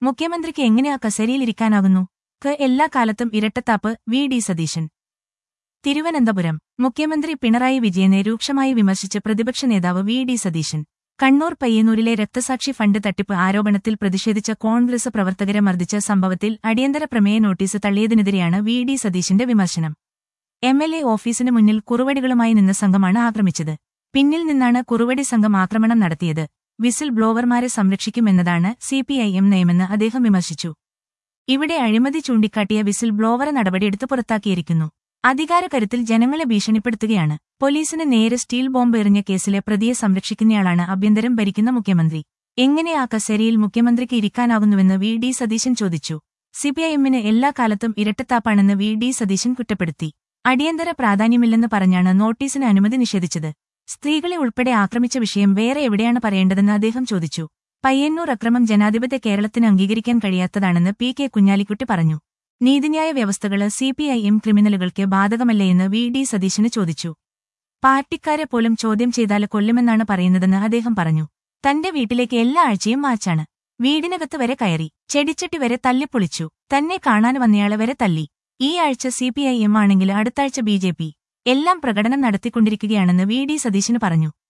മുഖ്യമന്ത്രിക്ക് എങ്ങനെ ആ കസേരയിലിരിക്കാനാകുന്നു ക്ക് എല്ലാ കാലത്തും ഇരട്ടത്താപ്പ് വി ഡി സതീശൻ തിരുവനന്തപുരം മുഖ്യമന്ത്രി പിണറായി വിജയനെ രൂക്ഷമായി വിമർശിച്ച് പ്രതിപക്ഷ നേതാവ് വി ഡി സതീശൻ കണ്ണൂർ പയ്യന്നൂരിലെ രക്തസാക്ഷി ഫണ്ട് തട്ടിപ്പ് ആരോപണത്തിൽ പ്രതിഷേധിച്ച കോൺഗ്രസ് പ്രവർത്തകരെ മർദ്ദിച്ച സംഭവത്തിൽ അടിയന്തര പ്രമേയ നോട്ടീസ് തള്ളിയതിനെതിരെയാണ് വി ഡി സതീശന്റെ വിമർശനം എം എൽ എ ഓഫീസിന് മുന്നിൽ കുറുവടികളുമായി നിന്ന സംഘമാണ് ആക്രമിച്ചത് പിന്നിൽ നിന്നാണ് കുറുവടി സംഘം ആക്രമണം നടത്തിയത് വിസിൽ ബ്ലോവർമാരെ സംരക്ഷിക്കുമെന്നതാണ് സിപിഐഎം നയമെന്ന് അദ്ദേഹം വിമർശിച്ചു ഇവിടെ അഴിമതി ചൂണ്ടിക്കാട്ടിയ വിസിൽ ബ്ലോവറെ നടപടിയെടുത്ത് പുറത്താക്കിയിരിക്കുന്നു അധികാരകരുത്തിൽ ജനങ്ങളെ ഭീഷണിപ്പെടുത്തുകയാണ് പോലീസിന് നേരെ സ്റ്റീൽ ബോംബ് എറിഞ്ഞ കേസിലെ പ്രതിയെ സംരക്ഷിക്കുന്നയാളാണ് ആഭ്യന്തരം ഭരിക്കുന്ന മുഖ്യമന്ത്രി എങ്ങനെ ആ കസേരയിൽ മുഖ്യമന്ത്രിക്ക് ഇരിക്കാനാകുന്നുവെന്ന് വി ഡി സതീശൻ ചോദിച്ചു സിപിഐഎമ്മിന് എല്ലാ കാലത്തും ഇരട്ടത്താപ്പാണെന്ന് വി ഡി സതീശൻ കുറ്റപ്പെടുത്തി അടിയന്തര പ്രാധാന്യമില്ലെന്ന് പറഞ്ഞാണ് നോട്ടീസിന് അനുമതി നിഷേധിച്ചത് സ്ത്രീകളെ ഉൾപ്പെടെ ആക്രമിച്ച വിഷയം വേറെ എവിടെയാണ് പറയേണ്ടതെന്ന് അദ്ദേഹം ചോദിച്ചു പയ്യന്നൂർ അക്രമം ജനാധിപത്യ കേരളത്തിന് അംഗീകരിക്കാൻ കഴിയാത്തതാണെന്ന് പി കെ കുഞ്ഞാലിക്കുട്ടി പറഞ്ഞു നീതിന്യായ വ്യവസ്ഥകള് സിപിഐഎം ക്രിമിനലുകൾക്ക് ബാധകമല്ലേയെന്ന് വി ഡി സതീശന് ചോദിച്ചു പാർട്ടിക്കാരെ പോലും ചോദ്യം ചെയ്താൽ കൊല്ലുമെന്നാണ് പറയുന്നതെന്ന് അദ്ദേഹം പറഞ്ഞു തന്റെ വീട്ടിലേക്ക് എല്ലാ ആഴ്ചയും മാച്ചാണ് വീടിനകത്ത് വരെ കയറി ചെടിച്ചട്ടി വരെ തല്ലിപ്പൊളിച്ചു തന്നെ കാണാൻ വന്നയാളെ വരെ തല്ലി ഈ ആഴ്ച സിപിഐഎം ആണെങ്കിൽ അടുത്താഴ്ച ബി ജെ പി എല്ലാം പ്രകടനം നടത്തിക്കൊണ്ടിരിക്കുകയാണെന്ന് വി ഡി സതീശന് പറഞ്ഞു